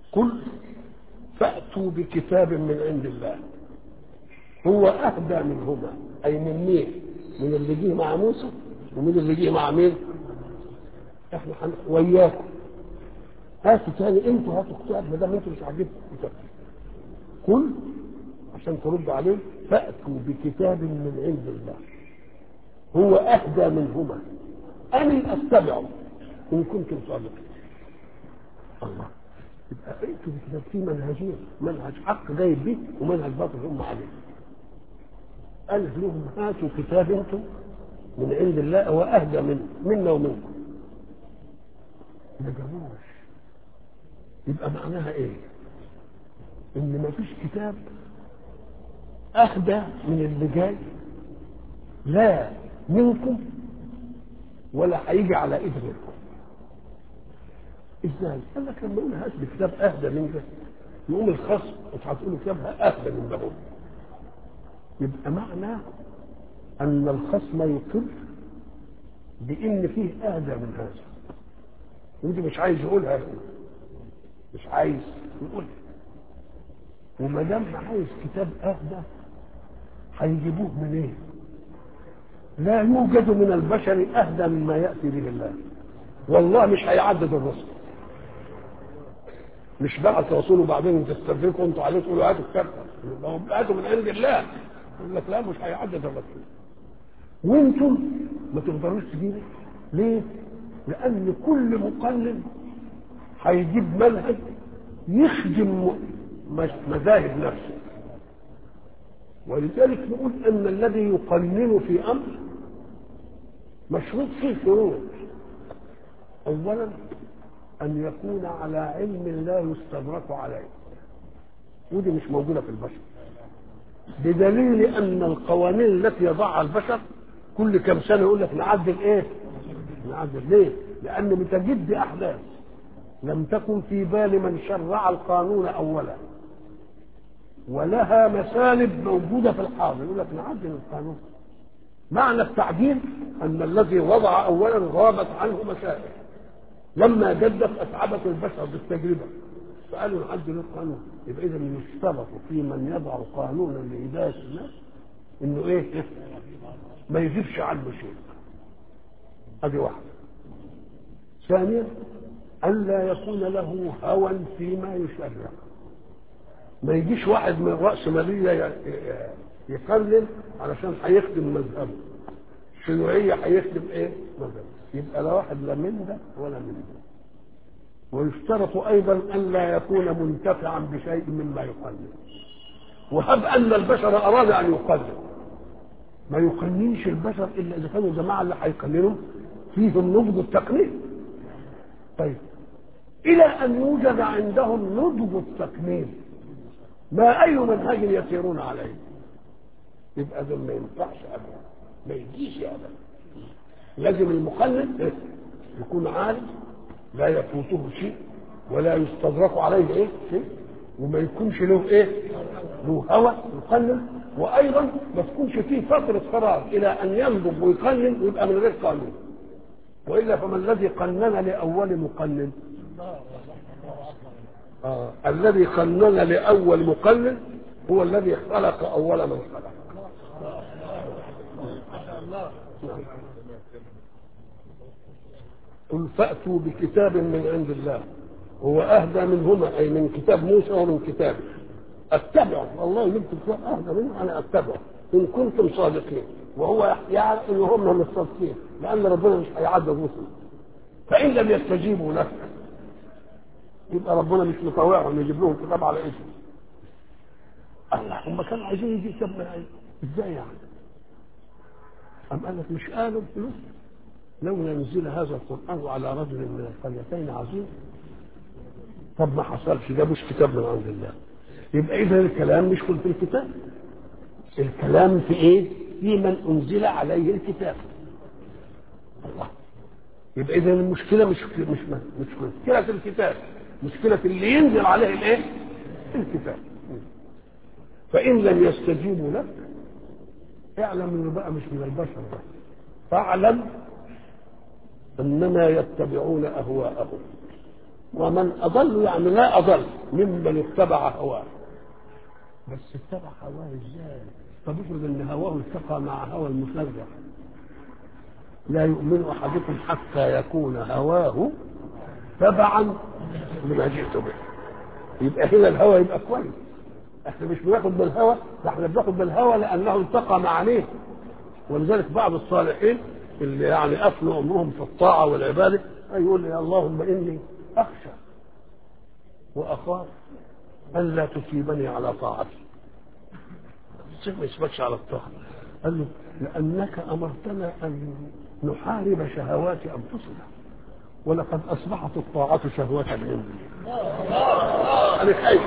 قل فأتوا بكتاب من عند الله هو أهدى منهما أي من مين؟ من اللي جه مع موسى ومن اللي جه مع مين؟ احنا حن... وياكم هاتوا تاني انتوا هاتوا كتاب ما دام انتوا مش عاجبكم كتاب قل عشان ترد عليه فأتوا بكتاب من عند الله هو أهدى منهما أنا أتبعه إن كنتم صادقين الله يبقى ائتوا بكتاب فيه منهجين منهج حق جايب به ومنهج باطل هم عليه قال لهم هاتوا كتاب انتم من عند الله هو اهدى من منا ومنكم ما جابوش يبقى معناها ايه ان ما فيش كتاب اهدى من اللي جاي لا منكم ولا هيجي على ايد غيركم ازاي؟ قال لك لما يقول هات بكتاب اهدى من ده يقوم الخصم مش هتقول كتابها اهدى من ده يبقى معناه ان الخصم يقر بان فيه اهدى من هذا ودي مش عايز يقولها يقول. مش عايز يقولها وما دام عايز كتاب اهدى هيجيبوه منين؟ إيه؟ لا يوجد من البشر اهدى مما ياتي به الله والله مش هيعدد الرسل مش بعث رسوله بعدين تستدركوا انتوا عليه تقولوا هاتوا الكتاب هاتوا من عند الله يقول لك لا مش هيعدد الرسول وانتم ما تقدروش تجيبوا ليه؟ لان كل مقلد هيجيب منهج يخدم مذاهب نفسه ولذلك نقول ان الذي يقنن في امر مشروط فيه شروط اولا ان يكون على علم لا يستدرك عليه ودي مش موجوده في البشر بدليل ان القوانين التي يضعها البشر كل كم سنه يقول لك نعدل ايه نعدل ليه لان متجد احداث لم تكن في بال من شرع القانون اولا ولها مسالب موجودة في الحاضر يقول لك نعدل القانون معنى التعديل أن الذي وضع أولا غابت عنه مسائل لما جدت أتعبت البشر بالتجربة فقالوا نعدل القانون يبقى إذا يشترط في من يضع قانونا لهداية الناس إنه إيه؟ ما يجيبش عنه شيء هذه واحدة ثانيا ألا يكون له هوى فيما يشرع ما يجيش واحد من رأس مالية يقلل علشان هيخدم مذهبه الشيوعية هيخدم ايه مذهبه يبقى لا واحد لا من ده ولا من ده ويشترط ايضا ان لا يكون منتفعا بشيء مما يقلل وهب ان البشر اراد ان يقلل ما يقننش البشر الا اذا كانوا الجماعه اللي هيقللوا فيهم نضج التقنين طيب الى ان يوجد عندهم نضج التقنين ما اي منهج يسيرون عليه يبقى ده ما ينفعش ابدا ما يجيش ابدا لازم المقلد يكون عالم لا يفوته شيء ولا يستدرك عليه ايه شيء وما يكونش له ايه له هوى يقلل وايضا ما تكونش فيه فتره فراغ الى ان ينضج ويقلل ويبقى من غير قانون والا فما الذي قنن لاول مقلد آه. الذي قنن لأول مقلد هو الذي خلق أول من خلق قل فأتوا بكتاب من عند الله هو أهدى منهما أي من كتاب موسى ومن كتابه اتبعه والله يكتب كتاب أهدى منه أنا أتبعه إن كنتم صادقين وهو يعلم إن هم مش صادقين لأن ربنا مش هيعدد رسله فإن لم يستجيبوا لك يبقى ربنا مش مطوعهم يجيب لهم كتاب على اسمه الله هم كانوا عايزين يجي كتاب من عين ازاي يعني أم قال لك مش قالوا فلوس لولا نزل هذا القرآن على رجل من القريتين عظيم طب ما حصلش ده مش كتاب من عند الله يبقى إذا الكلام مش في الكتاب الكلام في إيه؟ في من أنزل عليه الكتاب الله يبقى إذا المشكلة مش مش مش مشكلة الكتاب مشكلة اللي ينزل عليه الايه؟ الكتاب فإن لم يستجيبوا لك اعلم انه بقى مش من البشر بس فاعلم انما يتبعون اهواءهم ومن أضل يعني لا أضل ممن اتبع هواه بس اتبع هواه ازاي؟ طب افرض ان هواه التقى مع هوى المشرع لا يؤمن احدكم حتى يكون هواه تبعا لما جئت به يبقى هنا الهوى يبقى كويس احنا مش بناخد بالهوى ده احنا بناخد بالهوى لانه التقى مع عليه ولذلك بعض الصالحين اللي يعني افنوا عمرهم في الطاعه والعباده يقول يا اللهم اني اخشى واخاف الا تصيبني على طاعتي الصيف ما يسبقش على الطاعه قال له لانك امرتنا ان نحارب شهوات انفسنا ولقد اصبحت الطاعه شهوه عندي انا خايف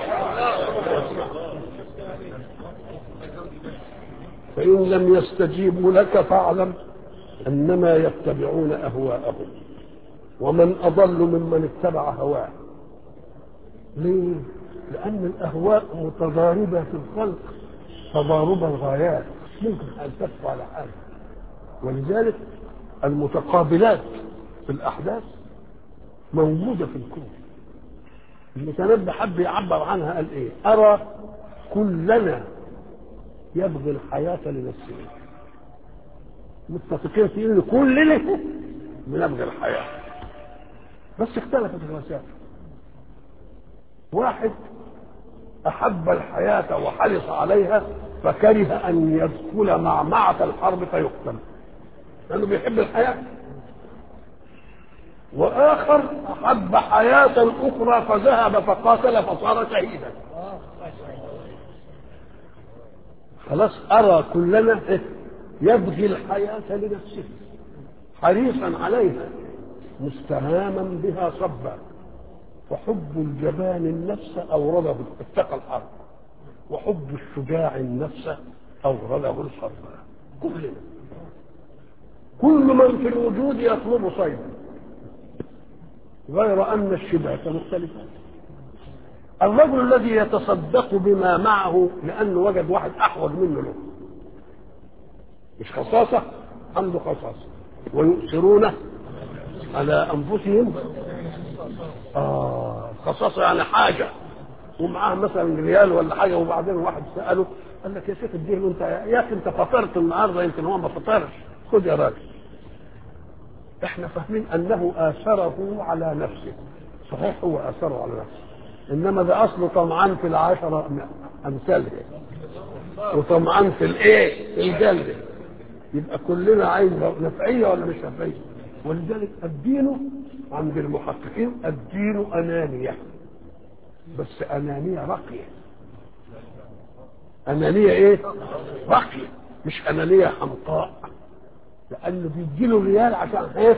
فان لم يستجيبوا لك فاعلم انما يتبعون اهواءهم ومن اضل ممن اتبع هواه ليه لان الاهواء متضاربه في الخلق تضارب الغايات ممكن ان تدفع على حاجه ولذلك المتقابلات في الاحداث موجوده في الكون المتنبي حب يعبر عنها قال ايه ارى كلنا يبغي الحياه لنفسه متفقين في ان كلنا بنبغي الحياه بس اختلفت الوسائل واحد احب الحياه وحرص عليها فكره ان يدخل معمعه الحرب فيقتل لانه بيحب الحياه واخر احب حياه اخرى فذهب فقاتل فصار شهيدا خلاص ارى كلنا يبغي الحياه لنفسه حريصا عليها مستهاما بها صبا وحب الجبان النفس اورده اتقى الحرب وحب الشجاع النفس اورده الحرب كلنا كل من في الوجود يطلب صيدا غير ان الشبهه مختلفه الرجل الذي يتصدق بما معه لانه وجد واحد احوج منه له مش خصاصه عنده خصاصه ويؤثرون على انفسهم اه خصاصه يعني حاجه ومعاه مثلا ريال ولا حاجه وبعدين واحد ساله قال لك يا شيخ اديه انت يا اخي انت فطرت النهارده يمكن هو ما فطرش خد يا راجل احنا فاهمين انه اثره على نفسه صحيح هو اثره على نفسه انما ده اصله طمعان في العشره امثالها وطمعان في الايه الجلد يبقى كلنا عايز نفعيه ولا مش نفعيه ولذلك الدين عند المحققين الدين انانيه بس انانيه راقيه انانيه ايه راقيه مش انانيه حمقاء لانه بيدي له ريال عشان ايه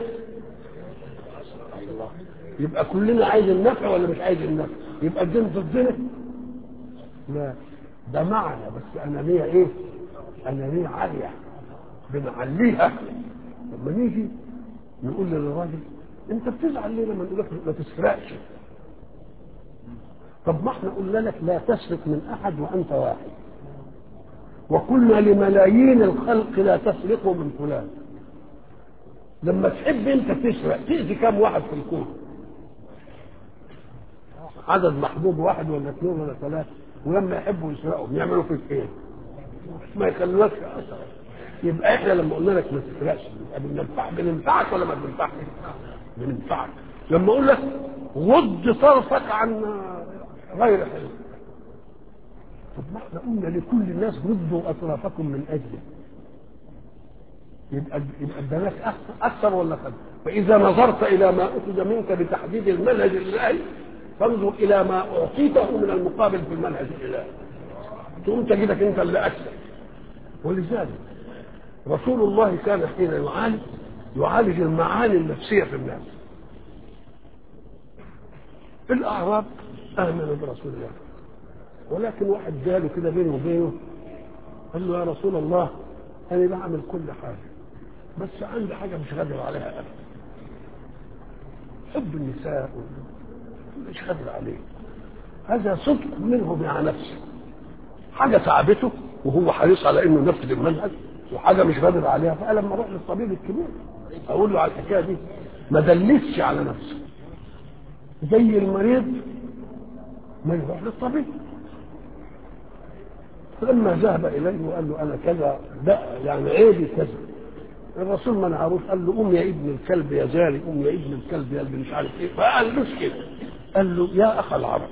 يبقى كلنا عايز النفع ولا مش عايز النفع يبقى الدين ضدنا لا ده معنى بس انانيه ايه انانيه عاليه بنعليها لما نيجي نقول للراجل انت بتزعل ليه لما نقول لك ما تسرقش طب ما احنا قلنا لك لا تسرق من احد وانت واحد وقلنا لملايين الخلق لا تسرقوا من فلان لما تحب انت تسرق تأذي كم واحد في الكون عدد محدود واحد ولا اثنين ولا ثلاثة ولما يحبوا يسرقوا يعملوا فيك ايه؟ ما يخلوكش اثر يبقى احنا لما قلنا لك ما تسرقش يبقى بننفعك بننفعك ولا ما بننفعك؟ بننفعك لما اقول لك غض طرفك عن غير حلو طب ما احنا قلنا لكل الناس غضوا اطرافكم من اجله يبقى يبقى اداناك اكثر ولا خد فاذا نظرت الى ما اخذ منك بتحديد المنهج الالهي فانظر الى ما اعطيته من المقابل في المنهج الالهي تقوم تجدك انت اللي اكثر ولذلك رسول الله كان حين يعالج يعالج المعاني النفسيه في الناس الاعراب امنوا برسول الله ولكن واحد جاله كده بينه وبينه قال له يا رسول الله انا بعمل كل حاجه بس عندي حاجه مش قادر عليها ابدا حب النساء مش قادر عليه هذا صدق منه مع نفسه حاجه تعبته وهو حريص على انه ينفذ المنهج وحاجه مش قادر عليها فقال لما اروح للطبيب الكبير اقول له على الحكايه دي ما دلسش على نفسه زي المريض ما يروح للطبيب فلما ذهب اليه وقال له انا كذا لا يعني عيبي كذا الرسول ما نعرفش قال له قوم يا ابن الكلب يا زاري قوم يا ابن الكلب يا اللي مش عارف ايه فقال له كده قال له يا اخ العرب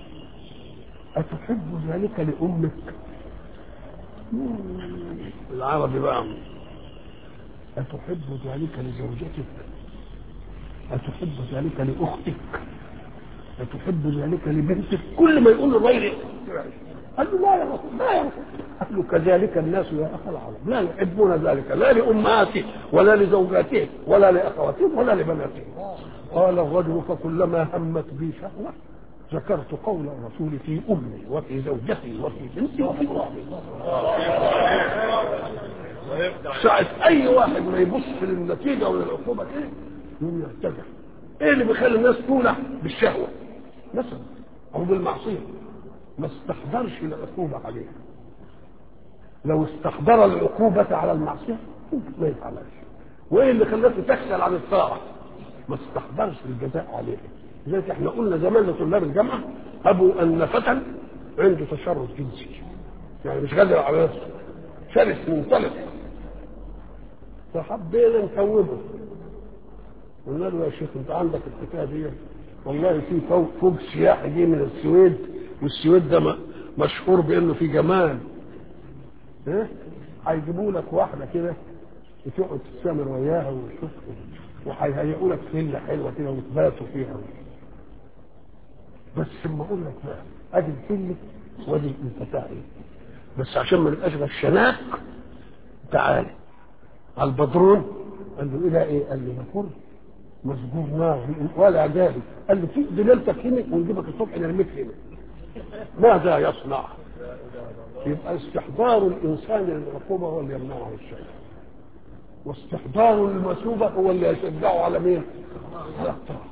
أتحب ذلك لأمك؟ العربي بقى أتحب ذلك لزوجتك؟ أتحب ذلك لأختك؟ أتحب ذلك لبنتك؟ كل ما يقول الغير قال له لا يا رسول لا يا رسول قال له كذلك الناس يا أخ العرب لا يحبون ذلك لا لأمهاتهم ولا لزوجاتهم ولا لأخواتهم ولا لبناتهم قال الرجل فكلما همت بي شهوة ذكرت قول الرسول في امي وفي زوجتي وفي بنتي وفي امي ساعة أي واحد ما يبص للنتيجة ولا العقوبة إيه؟ يقوم يرتجع. إيه اللي بيخلي الناس تولع بالشهوة؟ مثلا أو بالمعصية ما استحضرش العقوبة عليها. لو استحضر العقوبة على المعصية ما يفعلهاش. وإيه اللي خلاته تكسل عن الطاعة؟ ما استحضرش الجزاء عليها. لذلك احنا قلنا زمان لطلاب الجامعه ابو ان فتى عنده تشرد جنسي يعني مش قادر على نفسه شرس منطلق فحبينا نكوبه قلنا له يا شيخ انت عندك الحكايه دي والله في فوق فوق سياحي جه من السويد والسويد ده م- مشهور بانه في جمال ايه هيجيبوا لك واحده كده وتقعد تستمر وياها وتشوف وهيهيئوا لك فيلا حلوه كده وتباتوا فيها بس لما اقول لك بقى ادي الفيلا وادي الفتاة بس عشان ما نبقاش غشناك تعالى على البدرون قال له الى ايه؟ قال له يا مسجون نار ولا جاري قال له تقضي ليلتك هنا ونجيبك الصبح نرميك هنا ماذا يصنع؟ يبقى استحضار الانسان للعقوبه هو اللي يمنعه الشيء واستحضار المثوبه هو اللي يشجعه على مين؟ على الطاعه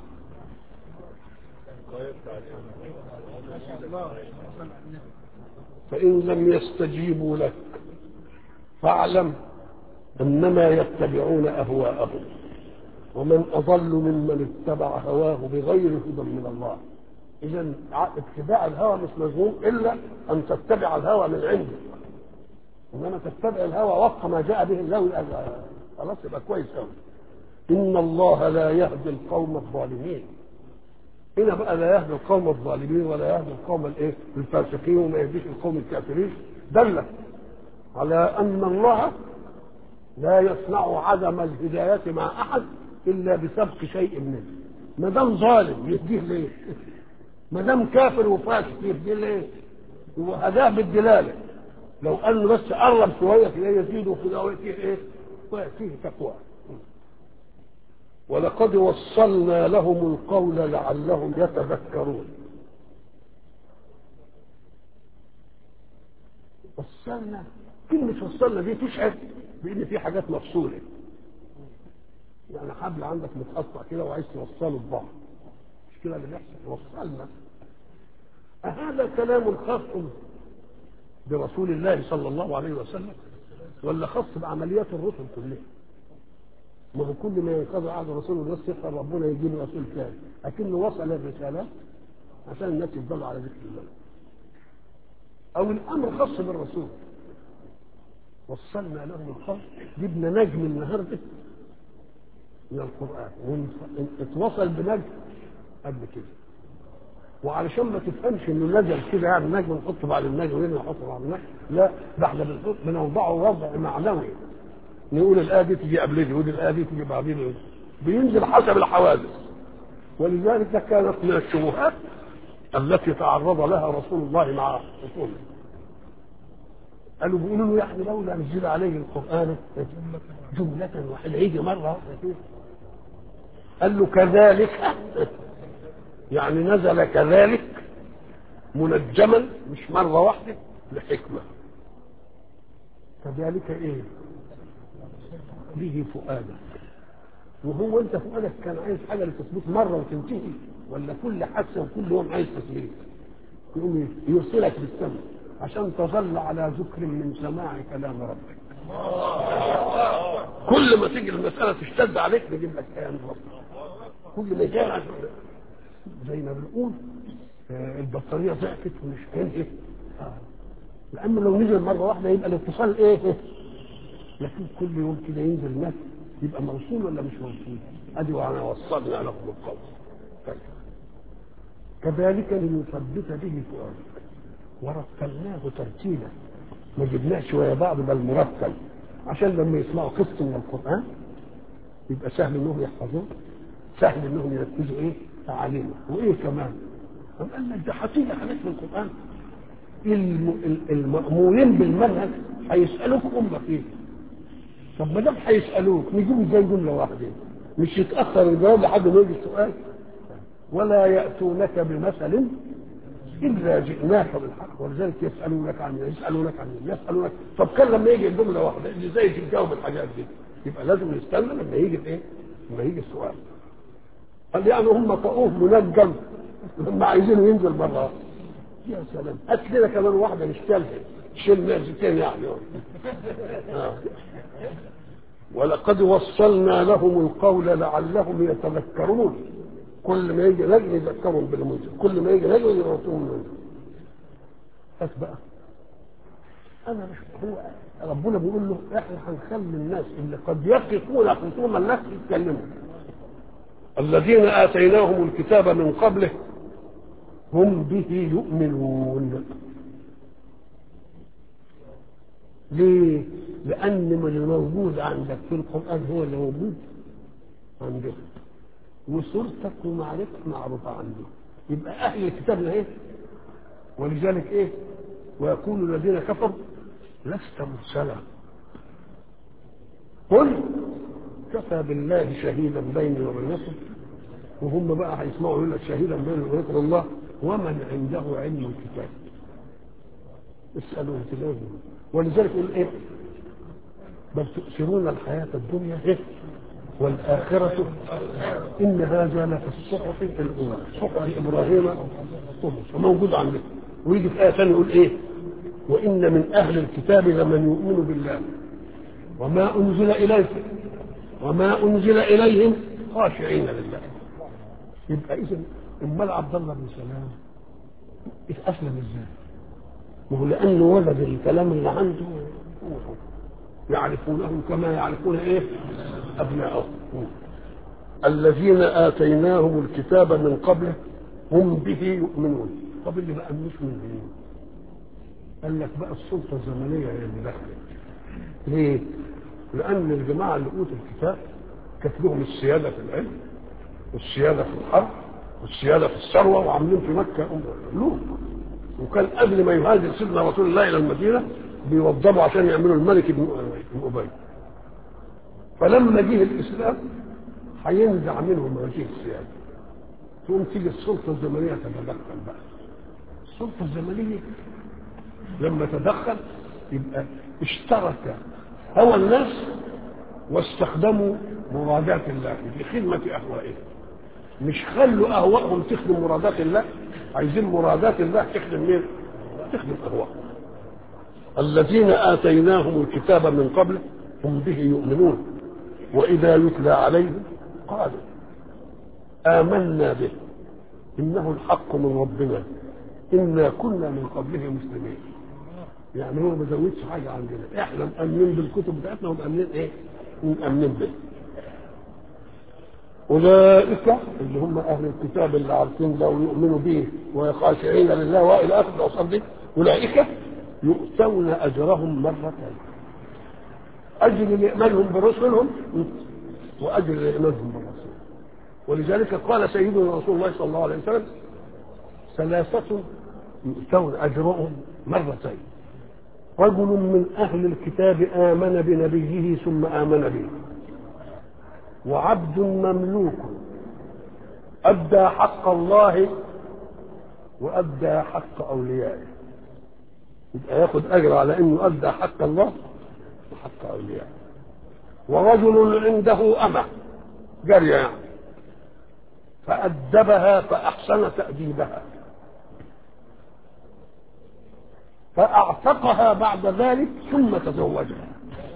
فإن لم يستجيبوا لك فاعلم أنما يتبعون أهواءهم ومن أضل ممن اتبع هواه بغير هدى من الله إذا اتباع الهوى مش مذموم إلا أن تتبع الهوى من عندك إنما تتبع الهوى وفق ما جاء به الله يبقى خلاص يبقى كويس قوي إن الله لا يهدي القوم الظالمين هنا بقى لا يهدي القوم الظالمين ولا يهدي القوم الايه الفاسقين وما يهديش القوم الكافرين دل على ان الله لا يصنع عدم الهداية مع احد الا بسبق شيء منه ما دام ظالم يهديه ليه؟ ما دام كافر وفاسق يهديه ليه؟ هو هداه بالدلاله لو انه بس قرب شويه كده يزيده في ويأتيه ايه؟ ويأتيه تقوى ولقد وصلنا لهم القول لعلهم يتذكرون وصلنا كلمة وصلنا دي تشعر بإن في حاجات مفصولة يعني حبل عندك متقطع كده وعايز توصله ببعض مش كده اللي بيحصل وصلنا أهذا كلام خاص برسول الله صلى الله عليه وسلم ولا خاص بعمليات الرسل كلها ما هو كل ما ينقضي عهد الرسول والناس يقرا ربنا يجي له رسول ثاني لكنه وصل الرساله عشان الناس يفضلوا على ذكر الله او الامر خاص بالرسول وصلنا لهم الخلق جبنا نجم النهارده من القران اتوصل بنجم قبل كده وعلشان ما تفهمش انه نزل كده يعني نجم نحطه بعد النجم وهنا نحطه بعد النجم لا ده احنا بنحط بنوضعه وضع معنوي نقول الآية دي تيجي قبل دي ودي الآية دي تيجي بعدين بينزل حسب الحوادث ولذلك كانت من الشبهات التي تعرض لها رسول الله مع رسوله قالوا بيقولوا له يعني لولا نزل عليه القرآن جملة واحدة يجي مرة واحدة كده قال له كذلك يعني نزل كذلك منجما مش مرة واحدة لحكمة كذلك ايه به فؤادك وهو انت فؤادك كان عايز حاجه لتثبيت مره وتنتهي ولا كل حادثه وكل يوم عايز تثبيت يقوم يرسلك بالسمع عشان تظل على ذكر من سماع كلام ربك كل ما تيجي المساله تشتد عليك نجيب لك ايه من ربك كل ما جاء زي ما بنقول آه، البطاريه ضعفت ومش هنقف آه. لانه لو نزل مره واحده يبقى الاتصال ايه لكن كل يوم كده ينزل الناس يبقى موصول ولا مش موصول ادي وانا وصلنا لكم القول طيب. كذلك لنثبت به فؤادك ورتلناه ترتيلا ما جبناش ويا بعض بل مرتل عشان لما يسمعوا قسط من القران يبقى سهل انهم يحفظوه سهل انهم ينفذوا ايه تعاليمه وايه كمان أم قال لك ده حقيقة حاجات في القرآن الم- ال- المأمورين بالمنهج هيسألوك أمة فيه طب ما دام هيسألوك نجيب ازاي جملة واحدة مش يتأخر الجواب لحد ما يجي السؤال ولا يأتونك بمثل إلا جئناك بالحق ولذلك يسألونك عن يسألونك عن يسألونك طب كان لما يجي الجملة واحدة ازاي تجاوب الحاجات دي يبقى لازم نستنى لما يجي الايه؟ لما يجي السؤال قال يعني هم طقوه منجم لما عايزينه ينزل بره يا سلام هات لنا كمان واحده نشتغلها شيل معزتين يعني آه. ولقد وصلنا لهم القول لعلهم يتذكرون كل ما يجي نجم يذكرهم بالمنزل كل ما يجي نجم يذكرهم بالمنزل هات بقى انا مش هو ربنا بيقول له احنا هنخلي الناس اللي قد يقفون خصوم الناس يتكلموا الذين اتيناهم الكتاب من قبله هم به يؤمنون ليه؟ لأن من الموجود عندك في القرآن هو اللي موجود عندهم وصورتك ومعرفتك معروفة عنده يبقى أهل الكتاب إيه؟ ولذلك إيه؟ ويقول الذين كفروا لست مرسلا قل كفى بالله شهيدا بيني وبينكم وهم بقى هيسمعوا يقول لك شهيدا بيني وبينكم الله ومن عنده علم الكتاب اسألوا تلاقوا ولذلك يقول ايه بل تؤثرون الحياة الدنيا إيه؟ والآخرة إن هذا لفي الصحف الأولى صحف إبراهيم وموسى موجود عندك ويجي في آية ثانية يقول إيه وإن من أهل الكتاب لمن يؤمن بالله وما أنزل إليكم وما أنزل إليهم خاشعين لله يبقى إذا أمال عبد الله بن سلام أسلم إزاي؟ ما هو لأنه ولد الكلام اللي عنده يعرفونهم كما يعرفون إيه؟ أبناءهم الذين آتيناهم الكتاب من قبله هم به يؤمنون طب اللي ما أمنوش من مين؟ قال لك بقى السلطة الزمنية هي اللي دخلت ليه؟ لأن الجماعة اللي أوتوا الكتاب كانت لهم السيادة في العلم والسيادة في الحرب والسيادة في الثروة وعاملين في مكة ملوك وكان قبل ما يهاجر سيدنا رسول الله إلى المدينة بيوضبوا عشان يعملوا الملك بن أبي فلما جه الإسلام هينزع منهم هذه السيادة تقوم تيجي السلطة الزمنية تتدخل بقى السلطة الزمنية لما تدخل يبقى اشترك هوى الناس واستخدموا مرادات الله لخدمة أهوائهم مش خلوا أهوائهم تخدم مرادات الله عايزين مرادات الله تخدم مين؟ تخدم أهوائهم الذين آتيناهم الكتاب من قبل هم به يؤمنون وإذا يتلى عليهم قالوا آمنا به إنه الحق من ربنا إنا كنا من قبله مسلمين يعني هو ما زودش حاجة عندنا احنا مأمنين بالكتب بتاعتنا ومأمنين ايه؟ مأمنين به أولئك اللي هم أهل الكتاب اللي عارفين ده ويؤمنوا به وخاشعين لله وإلى آخر الأوصاف دي أولئك يؤتون أجرهم مرتين أجر لإيمانهم برسلهم وأجر لإيمانهم بالرسول ولذلك قال سيدنا رسول الله صلى الله عليه وسلم ثلاثة يؤتون أجرهم مرتين رجل من أهل الكتاب آمن بنبيه ثم آمن به وعبد مملوك أدى حق الله وأدى حق أوليائه يبقى ياخد أجر على إنه أدى حق الله وحق أوليائه ورجل عنده أمة جارية يعني فأدبها فأحسن تأديبها فأعتقها بعد ذلك ثم تزوجها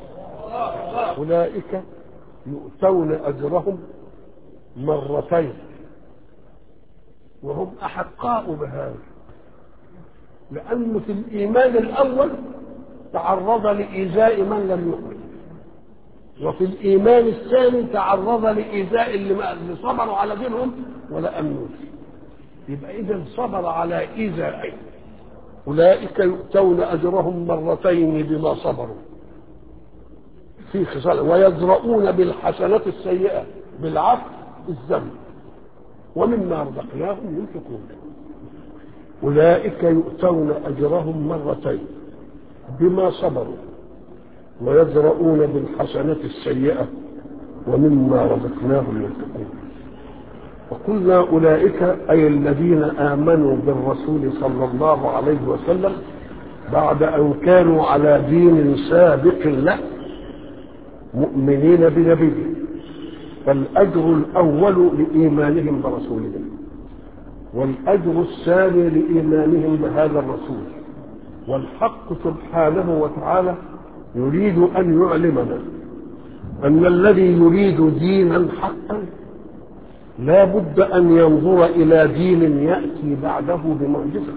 أولئك يؤتون أجرهم مرتين وهم أحقاء بهذا لأنه في الإيمان الأول تعرض لإيذاء من لم يؤمن وفي الإيمان الثاني تعرض لإيذاء اللي, اللي صبروا على دينهم ولا أمنوش يبقى إذا صبر على إيذائين أولئك يؤتون أجرهم مرتين بما صبروا في خصال ويزرؤون بالحسنات السيئة بالعفو الذنب ومما رزقناهم ينفقون أولئك يؤتون أجرهم مرتين بما صبروا ويزرؤون بالحسنة السيئة ومما رزقناهم ينفقون وقلنا أولئك أي الذين آمنوا بالرسول صلى الله عليه وسلم بعد أن كانوا على دين سابق له مؤمنين بنبيه فالأجر الأول لإيمانهم برسولهم والأجر الثاني لإيمانهم بهذا الرسول والحق سبحانه وتعالى يريد أن يعلمنا أن الذي يريد دينا حقا لا بد أن ينظر إلى دين يأتي بعده بمعجزة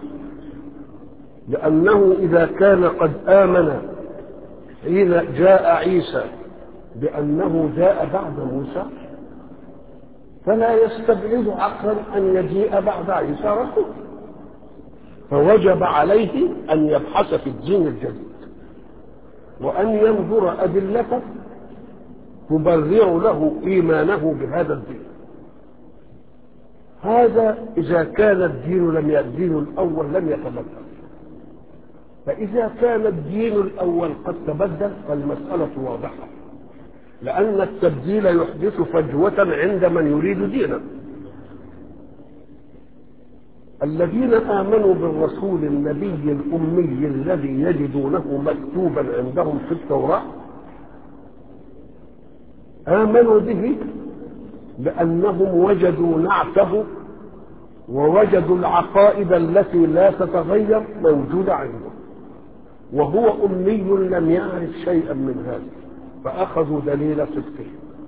لأنه إذا كان قد آمن حين جاء عيسى بأنه جاء بعد موسى فلا يستبعد عقلا أن يجيء بعد عيسى رسول فوجب عليه أن يبحث في الدين الجديد وأن ينظر أدلة تبرر له إيمانه بهذا الدين هذا إذا كان الدين لم الدين الأول لم يتبدل فإذا كان الدين الأول قد تبدل فالمسألة واضحة لأن التبديل يحدث فجوة عند من يريد دينا الذين آمنوا بالرسول النبي الأمي الذي يجدونه مكتوبا عندهم في التوراة آمنوا به لأنهم وجدوا نعته ووجدوا العقائد التي لا تتغير موجودة عندهم وهو أمي لم يعرف شيئا من هذا فأخذوا دليل صدقه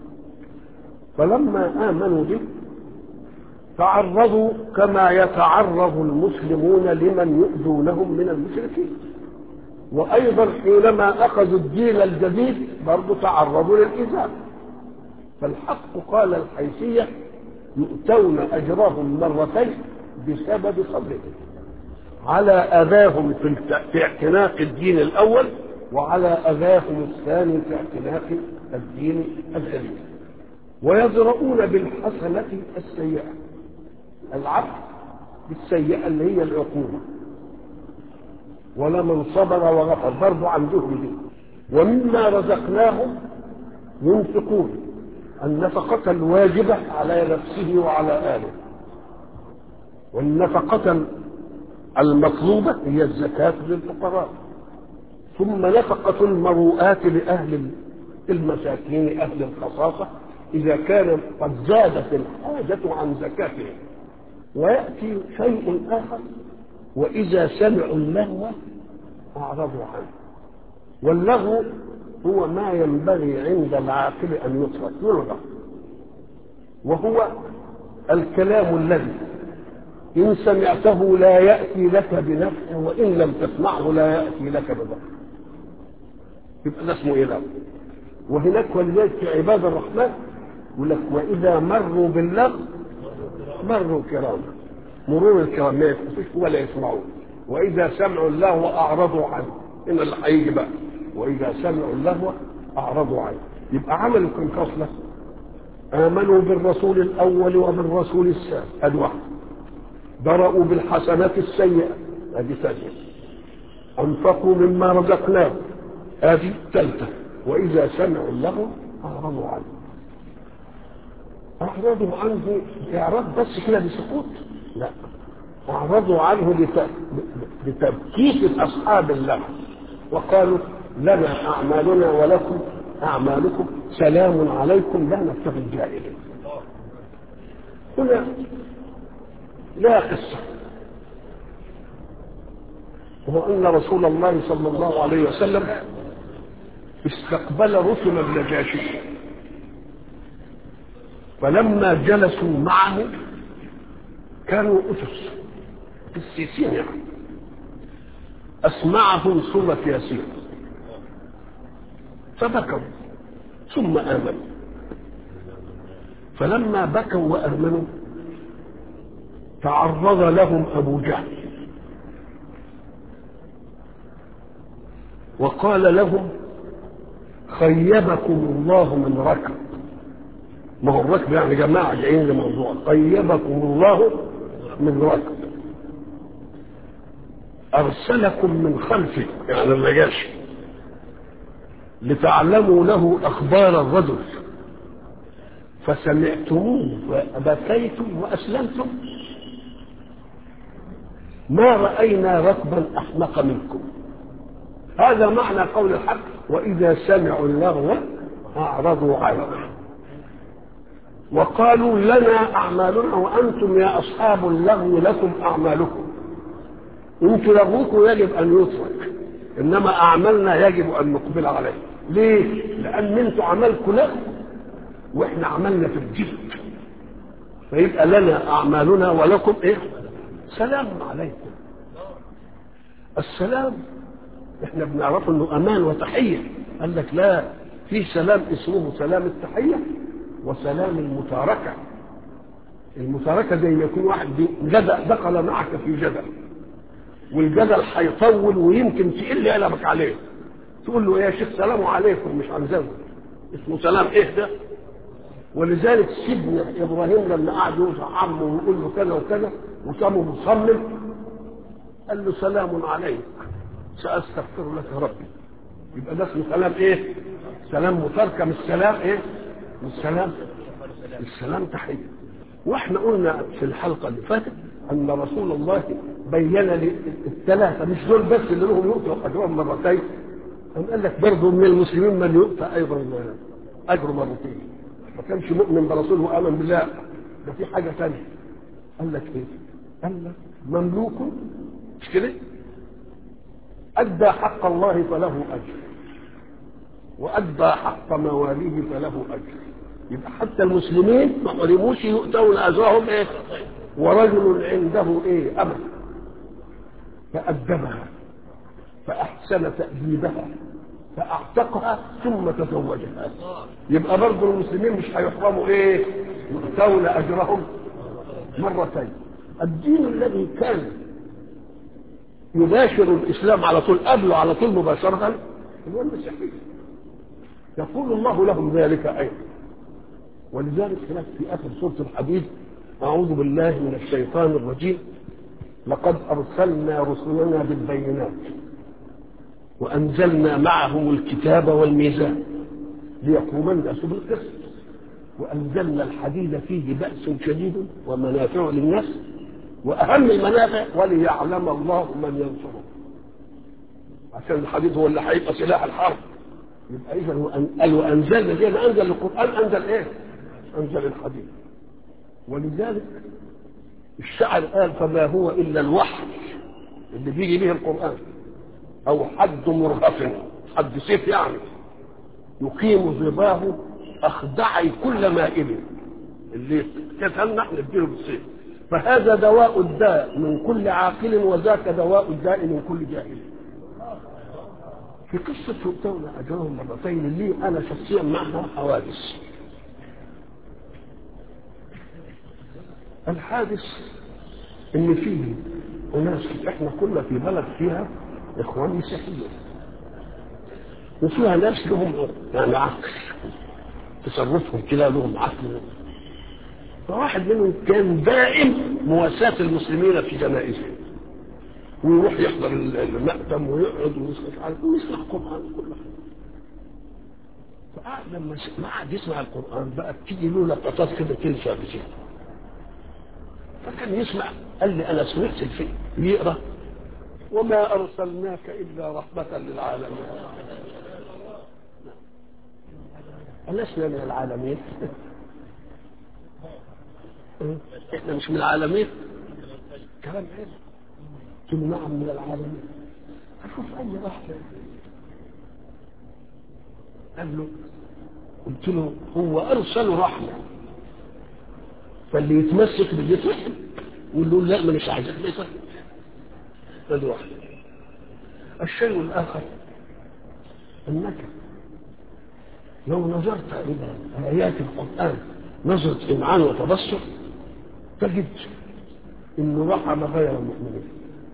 فلما آمنوا به تعرضوا كما يتعرض المسلمون لمن يؤذونهم من المشركين وأيضا حينما أخذوا الدين الجديد برضو تعرضوا للإيذاء فالحق قال الحيثية يؤتون أجرهم مرتين بسبب صبرهم على أذاهم في اعتناق الدين الأول وعلى أذاهم الثاني في اعتناق الدين الجديد ويزرؤون بالحسنة السيئة العفو بالسيئة اللي هي العقوبة ولمن صبر وغفر برضو عندهم دي ومما رزقناهم ينفقون النفقة الواجبة على نفسه وعلى آله والنفقة المطلوبة هي الزكاة للفقراء ثم نفقة المروءات لأهل المساكين أهل الخصاصة إذا كان قد زادت الحاجة عن زكاتهم ويأتي شيء آخر وإذا سمعوا اللغو أعرضوا عنه واللغو هو ما ينبغي عند العاقل أن يترك يلغى وهو الكلام الذي إن سمعته لا يأتي لك بنفع وإن لم تسمعه لا يأتي لك بضر يبقى ده اسمه إيه لغو وهناك ولذلك في عباد الرحمن يقول لك وإذا مروا باللغو مروا كراما مرور الكرام ما يفقسوش ولا يسمعون وإذا سمعوا اللهو أعرضوا عنه إن اللي هيجي بقى وإذا سمعوا اللهو أعرضوا عنه يبقى عملوا كم خصلة آمنوا بالرسول الأول وبالرسول الثاني أدي واحد برأوا بالحسنات السيئة هذه ثانية أنفقوا مما رزقناهم هذه ثالثة وإذا سمعوا اللغو أعرضوا عنه أعرضوا عنه إعراض بس كده بسكوت لا أعرضوا عنه بتبكيت أصحاب اللغو وقالوا لنا أعمالنا ولكم أعمالكم سلام عليكم لا نبتغي الجاهلين هنا لا قصة وهو أن رسول الله صلى الله عليه وسلم استقبل رسل النجاشي فلما جلسوا معه كانوا أسس السيسين يعني أسمعهم سورة ياسين فبكوا ثم آمنوا فلما بكوا وآمنوا تعرض لهم أبو جهل وقال لهم خيبكم الله من ركب ما هو الركب يعني جماعة جايين لموضوع خيبكم الله من ركب أرسلكم من خلفه يعني ما جاش لتعلموا له أخبار الرجل فسمعتموه فبكيتم وأسلمتم ما رأينا ركبا أحمق منكم هذا معنى قول الحق وإذا سمعوا اللغو أعرضوا عنه وقالوا لنا أعمالنا وأنتم يا أصحاب اللغو لكم أعمالكم انتم لغوكم يجب أن يترك إنما أعمالنا يجب أن نقبل عليه ليه؟ لأن انتم عملكم لغو وإحنا عملنا في الجد فيبقى لنا أعمالنا ولكم إيه؟ سلام عليكم السلام احنا بنعرفه انه امان وتحيه قال لك لا في سلام اسمه سلام التحيه وسلام المتاركه المتاركه زي ما يكون واحد جدل دخل معك في جدل والجدل هيطول ويمكن تقل قلبك عليه تقول له يا شيخ سلام عليكم مش هنزود اسمه سلام ايه ده ولذلك سيدنا ابراهيم لما قعد يوصح عمه ويقول له كذا وكذا وسامه مصمم قال له سلام عليك ساستغفر لك ربي يبقى ده اسمه سلام ايه سلام متركه مش سلام ايه مش سلام السلام تحيه واحنا قلنا في الحلقه اللي فاتت ان رسول الله بين لي الثلاثه مش دول بس اللي لهم يؤتوا اجرهم مرتين قام قال لك برضه من المسلمين من يؤتى ايضا اجره مرتين ما كانش مؤمن برسول وامن بالله ده في حاجه ثانيه قال لك ايه؟ قال لك مملوك مش كده؟ أدى حق الله فله أجر وأدى حق مواليه فله أجر يبقى حتى المسلمين ما حرموش يؤتون أجرهم إيه؟ ورجل عنده إيه؟ أمل فأدبها فأحسن تأديبها فأعتقها ثم تزوجها يبقى برضه المسلمين مش هيحرموا إيه؟ يؤتون أجرهم مرتين الدين الذي كان يباشر الاسلام على طول قبله على طول مباشره هو المسيحيه يقول الله لهم ذلك ايضا ولذلك هناك في اخر سوره الحديد اعوذ بالله من الشيطان الرجيم لقد ارسلنا رسلنا بالبينات وانزلنا معهم الكتاب والميزان ليقوم الناس بالقسط وانزلنا الحديد فيه باس شديد ومنافع للناس واهم المنافع وليعلم الله من ينصره عشان الحديث هو اللي هيبقى سلاح الحرب يبقى اذا قال وانزلنا زي ما انزل القران انزل ايه؟ انزل الحديث ولذلك الشاعر قال فما هو الا الوحي اللي بيجي به القران او حد مرهف حد سيف يعني يقيم ظباه اخدعي كل مائل اللي كتلنا نديله بالسيف فهذا دواء الداء من كل عاقل وذاك دواء الداء من كل جاهل في قصة يؤتون أجرهم مرتين لي أنا شخصيا معها حوادث الحادث إن فيه أناس إحنا كنا في بلد فيها إخوان مسيحيين وفيها ناس لهم يعني عقل تصرفهم كده لهم عقل فواحد منهم كان دائم مواساة المسلمين في جنائزهم ويروح يحضر المأتم ويقعد ويسمع ويسمع القرآن كل حاجة فقعد لما ما قعد يسمع القرآن بقى تيجي له لقطات كده تنسى بشيء فكان يسمع قال لي أنا سمعت الفيلم يقرأ وما أرسلناك إلا رحمة للعالمين ألسنا من العالمين احنا مش من العالمين كلام حلو قلت له نعم من العالمين اشوف اي واحده قال له قلت له هو ارسل رحمه فاللي يتمسك باللي يترحم ويقول له لا مانيش عايزك ليه طيب؟ هذه واحدة الشيء الآخر أنك لو نظرت إلى آيات القرآن نظرة إمعان وتبصر تجد إنه رحم غير المؤمنين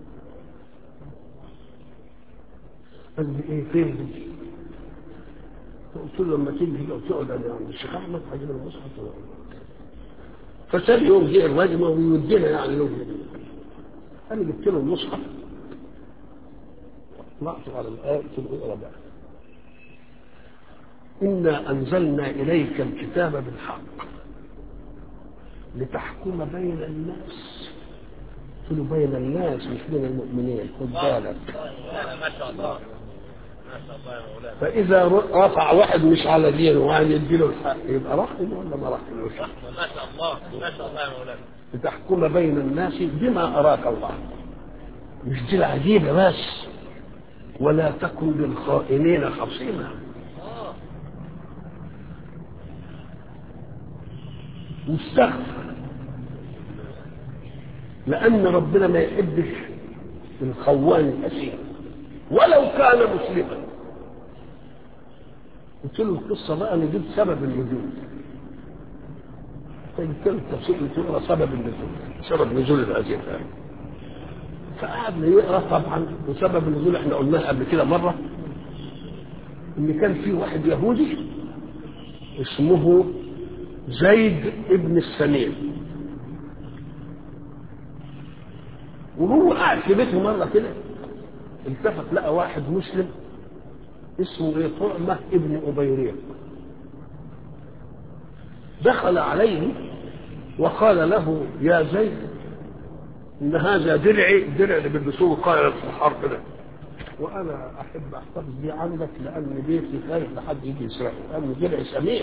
قال لي إيه فين دي؟ قلت له لما تيجي كده وتقعد عند الشيخ أحمد هجيب المصحف فثاني يوم جه الراجل ويودينا يعني يوم أنا جبت له المصحف طلعت على الآية قلت له اقرا بقى إنا أنزلنا إليك الكتاب بالحق لتحكم بين الناس قلت له بين الناس مش بين المؤمنين خد بالك ما شاء الله ما شاء الله يا مولانا فإذا رفع واحد مش على دينه وعن يديله الحق يبقى رحم ولا ما رحموش ما شاء الله ما شاء الله يا مولانا لتحكم بين الناس بما أراك الله مش دي العجيبة بس ولا تكن للخائنين خصيما واستغفر لأن ربنا ما يحبش الخوان الأسير ولو كان مسلما قلت له القصة بقى أنا جبت سبب النزول فجبت له التفسير قلت له سبب النزول سبب نزول هذه الآية فقعدنا يقرا طبعا وسبب النزول احنا قلناها قبل كده مره ان كان في واحد يهودي اسمه زيد ابن السمين وهو قاعد في بيته مره كده التفت لقى واحد مسلم اسمه ايه طعمه ابن ابيريق دخل عليه وقال له يا زيد ان هذا درعي الدرع اللي بيلبسوه قائد في الحرب ده وانا احب احتفظ بيه عندك لان بيتي خايف لحد يجي يسرقه لان درعي سمين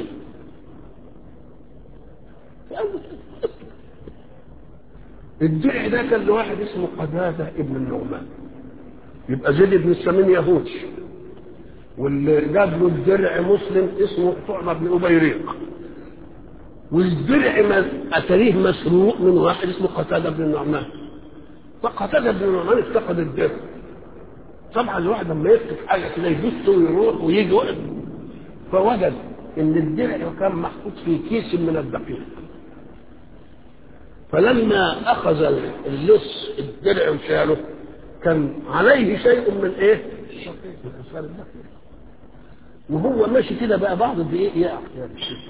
الدرع ده كان لواحد اسمه قتاده ابن النعمان يبقى زيد بن السمين يهودي واللي جاب له الدرع مسلم اسمه طعمه بن ابيريق والدرع ما اتريه مسروق من واحد اسمه قتاده بن النعمان فقتاده بن النعمان افتقد الدرع طبعا الواحد لما يفتح حاجه كده يبص ويروح ويجي وقت فوجد ان الدرع كان محطوط في كيس من الدقيق فلما اخذ اللص الدرع وشاله كان عليه شيء من ايه؟ من اثار الدقيق وهو ماشي كده بقى بعض الدقيق يقع كده بالشكل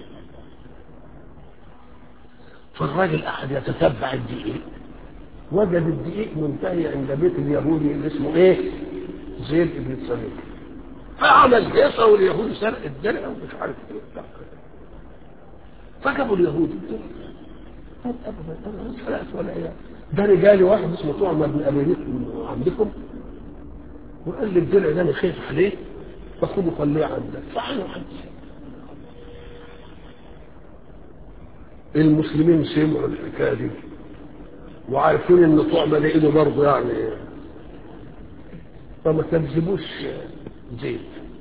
فالراجل قعد يتتبع الدقيق وجد الدقيق منتهي عند بيت اليهودي اللي اسمه ايه؟ زيد بن السمين فعمل هيصه واليهودي سرق الدرع ومش عارف ايه فجابوا اليهودي قال ابدا انا ما سرقت ولا ايه ده رجالي واحد اسمه طعمه بن ابي عندكم وقال لي الدرع ده انا خايف عليه فخده خليه عندك فعلا عندي المسلمين سمعوا الحكايه دي وعارفين ان طعمه ده ايده برضه يعني فما كذبوش زيد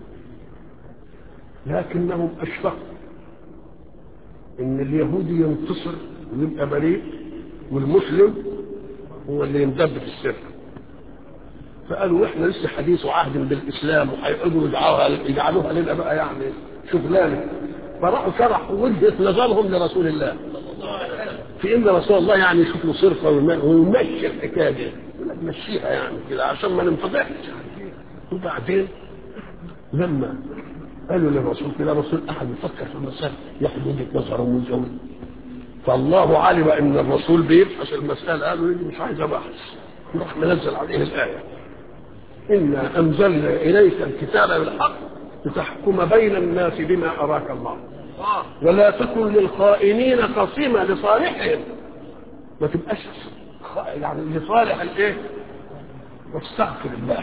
لكنهم اشفقوا ان اليهودي ينتصر ويبقى بريء والمسلم هو اللي يندب في السر فقالوا احنا لسه حديث عهد بالاسلام وهيقعدوا يدعوها يجعلوها لنا بقى يعني شغلانه فراحوا شرحوا وجهه نظرهم لرسول الله في ان رسول الله يعني يشوف له صرفه ويمشي الحكايه دي يقول لك مشيها يعني كده عشان ما ننفضحش وبعدين لما قالوا للرسول كده رسول احد يفكر في المسألة ياخد وجهه نظره ويزود فالله علم ان الرسول بيبحث المسألة قالوا لي مش عايز ابحث راح منزل عليه الآية إنا أنزلنا إليك الكتاب بالحق لتحكم بين الناس بما أراك الله ولا تكن للخائنين خصيما لصالحهم ما تبقاش يعني لصالح الايه واستغفر الله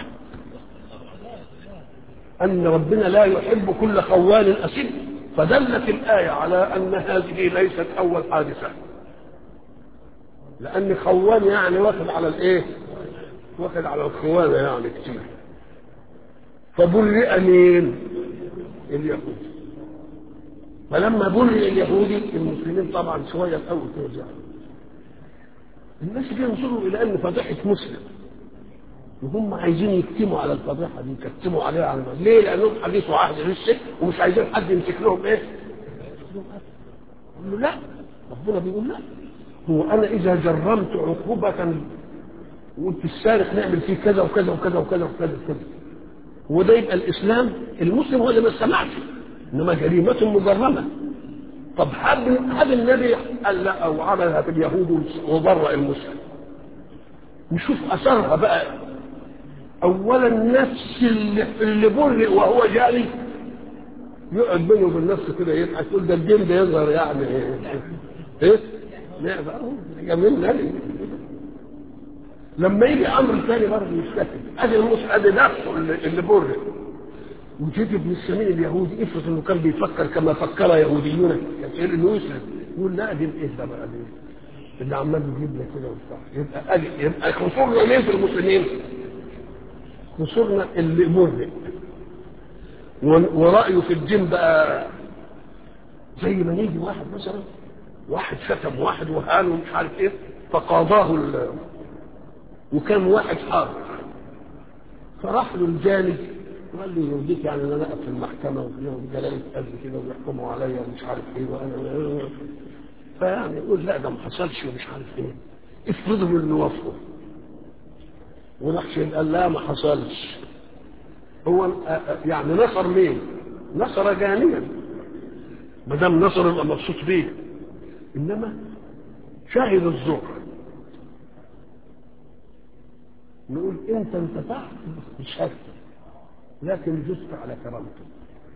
ان ربنا لا يحب كل خوان اثيم فدلت الايه على ان هذه ليست اول حادثه لان خوان يعني واخد على الايه واخد على الخوانه يعني كتير فبرئ مين اليهود فلما برئ اليهودي المسلمين طبعا شويه الاول كده الناس بينظروا الى ان فضيحه مسلم وهم عايزين يكتموا على الفضيحه دي يكتموا عليها على المال. ليه؟ لانهم حديث عهد لسه ومش عايزين حد يمسك لهم ايه؟ يقول له لا ربنا بيقول لا هو انا اذا جرمت عقوبه وقلت السارق نعمل فيه كذا وكذا وكذا وكذا وكذا وكذا وده يبقى الاسلام المسلم هو اللي ما سمعش انما جريمه مجرمه طب حب حب النبي قال لا او عملها في اليهود وبرأ المسلم نشوف اثرها بقى اولا نفس اللي, اللي برئ وهو جاري يقعد بينه وبين نفسه كده يضحك يقول ده الدين ده يظهر يعني ايه ايه نعم جميل نبي لما يجي امر ثاني برضه يستفد ادي المسلم ادي نفسه اللي, اللي برئ وجيت ابن السمين اليهودي افرض انه كان بيفكر كما فكر يهوديون كان انه يسلم يقول لا دي ايه ده بقى دي اللي عمال يجيب لك كده وبتاع يبقى أدي يبقى خسرنا مين في المسلمين؟ خسرنا اللي مرهق ورأيه في الدين بقى زي ما يجي واحد مثلا واحد شتم واحد وهان ومش عارف ايه فقاضاه ال... وكان واحد حاضر فراح له الجانب وقال له يرضيك يعني ان انا اقف في المحكمه وفيهم جلاله قد كده ويحكموا عليا ومش عارف ايه وانا فيعني يقول لا ده ما حصلش ومش عارف ايه افرضوا انه وافقوا وراح قال لا ما حصلش هو يعني نصر مين؟ نصر جانيا ما دام نصر يبقى مبسوط بيه انما شاهد الزور نقول انت انتفعت بشهادتك لكن جزت على كرامته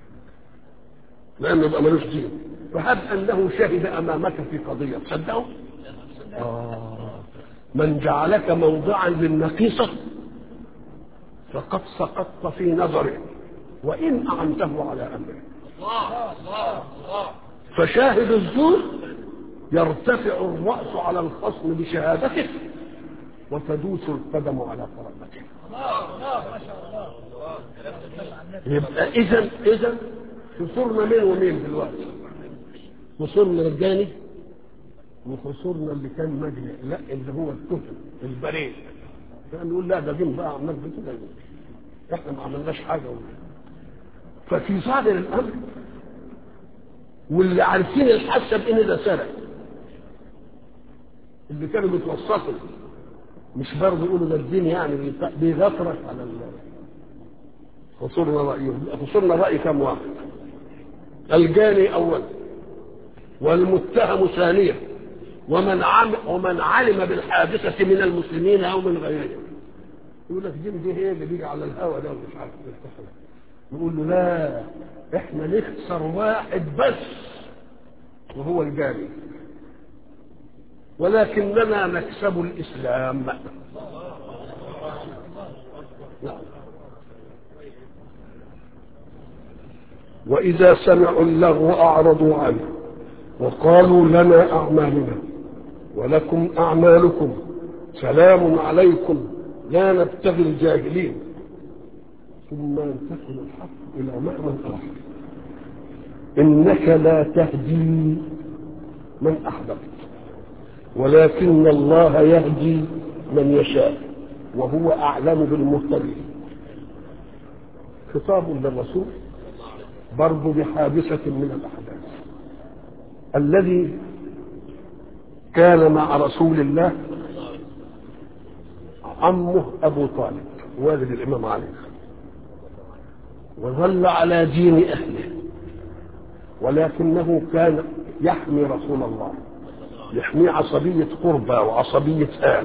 لانه يبقى ملوش دين فهب انه شهد امامك في قضيه تصدقوا؟ آه. من جعلك موضعا للنقيصه فقد سقطت في نظره وان اعنته على امره فشاهد الزور يرتفع الراس على الخصم بشهادته وتدوس القدم على كرامته يبقى اذا اذا خسرنا مين ومين دلوقتي خسرنا الجاني وخسرنا اللي كان مجني لا اللي هو الكفر البريء كان يقول لا ده دين بقى عمال كده احنا ما عملناش حاجه ففي ظاهر الامر واللي عارفين الحاسه بان ده سرق اللي كانوا بيتوسطوا مش برضه يقولوا ده الدين يعني بيغطرس على الله خسرنا رأيهم خسرنا رأي كم واحد الجاني أولا والمتهم ثانيا ومن عم ومن علم بالحادثة من المسلمين أو من غيرهم يقول لك دي دي هي اللي بيجي على الهوا ده ومش عارف تفتح نقول له لا احنا نخسر واحد بس وهو الجاني ولكننا نكسب الإسلام نعم وإذا سمعوا اللغو أعرضوا عنه وقالوا لنا أعمالنا ولكم أعمالكم سلام عليكم لا نبتغي الجاهلين ثم ينتقل الحق إلى معنى آخر إنك لا تهدي من أحببت ولكن الله يهدي من يشاء وهو أعلم بالمهتدين خطاب للرسول برضو بحادثة من الأحداث الذي كان مع رسول الله عمه أبو طالب والد الإمام علي وظل على دين أهله ولكنه كان يحمي رسول الله يحمي عصبية قربى وعصبية آل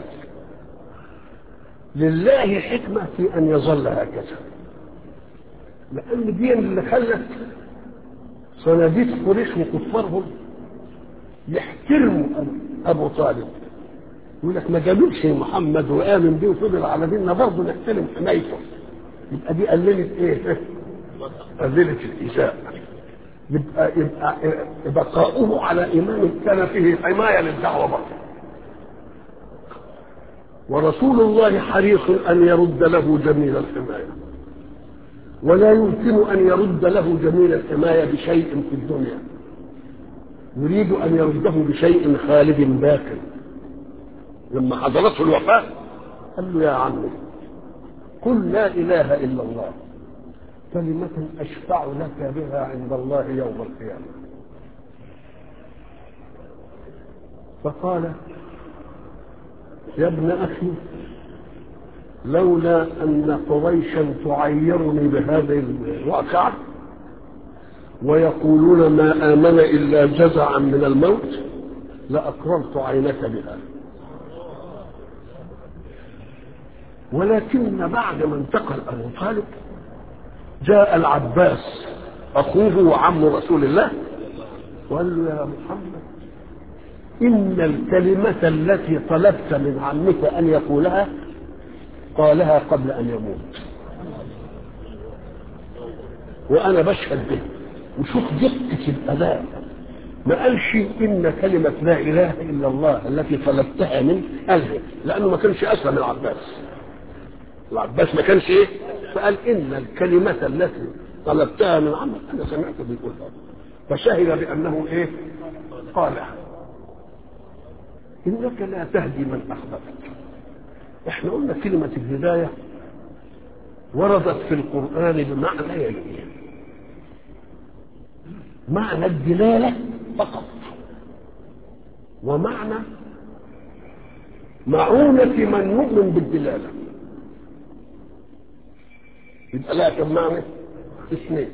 لله حكمة في أن يظل هكذا لأن دي اللي خلت صناديق قريش وكفارهم يحترموا أبو طالب يقول لك ما جابلش محمد وآمن بيه وفضل على ديننا برضه نحترم حمايته يبقى دي قللت ايه؟ قللت الإساءة يبقى يبقى بقاؤه على إيمان كان فيه حماية للدعوة برضه ورسول الله حريص أن يرد له جميل الحماية ولا يمكن أن يرد له جميل الحماية بشيء في الدنيا يريد أن يرده بشيء خالد باق لما حضرته الوفاة قال له يا عمي قل لا إله إلا الله كلمة أشفع لك بها عند الله يوم القيامة فقال يا ابن أخي لولا أن قريشا تعيرني بهذه الواقعة ويقولون ما آمن إلا جزعا من الموت لأقررت عينك بها ولكن بعد ما انتقل أبو طالب جاء العباس أخوه وعم رسول الله وقال له يا محمد إن الكلمة التي طلبت من عمك أن يقولها قالها قبل أن يموت وأنا بشهد به وشوف دقة الأداء ما قالش إن كلمة لا إله إلا الله التي طلبتها منه قالها لأنه ما كانش أسلم العباس العباس ما كانش إيه فقال إن الكلمة التي طلبتها من عمك أنا سمعت بيقولها فشهد بأنه إيه قالها إنك لا تهدي من أحببت احنا قلنا كلمة الهداية وردت في القرآن بمعنى يليه معنى الدلالة فقط ومعنى معونة من يؤمن بالدلالة يبقى لها كم معنى؟ اثنين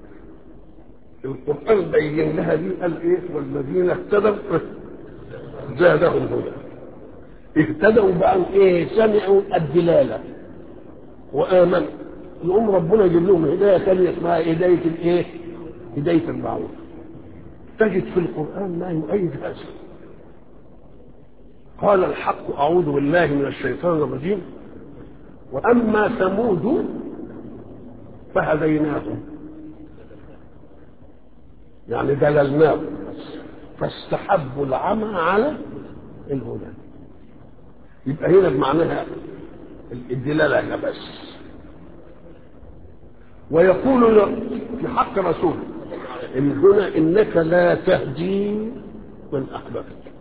القرآن بين لها دي قال ايه والذين اهتدوا زادهم هدى اهتدوا بقى ايه سمعوا الدلاله وامنوا يقوم ربنا يجيب لهم هدايه ثانيه اسمها هدايه الايه؟ هدايه المعروف تجد في القران ما يؤيد هذا قال الحق اعوذ بالله من الشيطان الرجيم واما ثمود فهديناهم يعني دللناهم فاستحبوا العمى على الهدى يبقى هنا بمعناها الدلالة هنا بس ويقول في حق رسوله إن هنا إنك لا تهدي من أحببت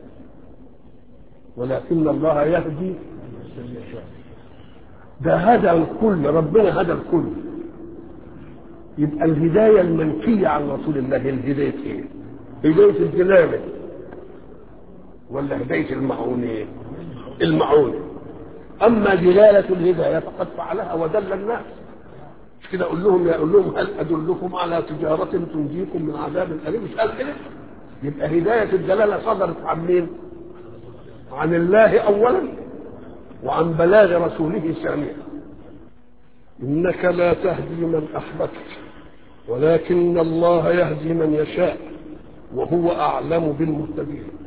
ولكن الله يهدي من يشاء ده هدى الكل ربنا هدى الكل يبقى الهداية المنفية عن رسول الله الهداية ايه؟ هداية الدلالة ولا هداية المعونة المعونة أما دلالة الهداية فقد فعلها ودل الناس مش كده أقول لهم يا أقول لهم هل أدلكم على تجارة تنجيكم من عذاب أليم مش قال كده يبقى هداية الدلالة صدرت عن مين؟ عن الله أولا وعن بلاغ رسوله ثانيا إنك لا تهدي من أحببت ولكن الله يهدي من يشاء وهو أعلم بالمهتدين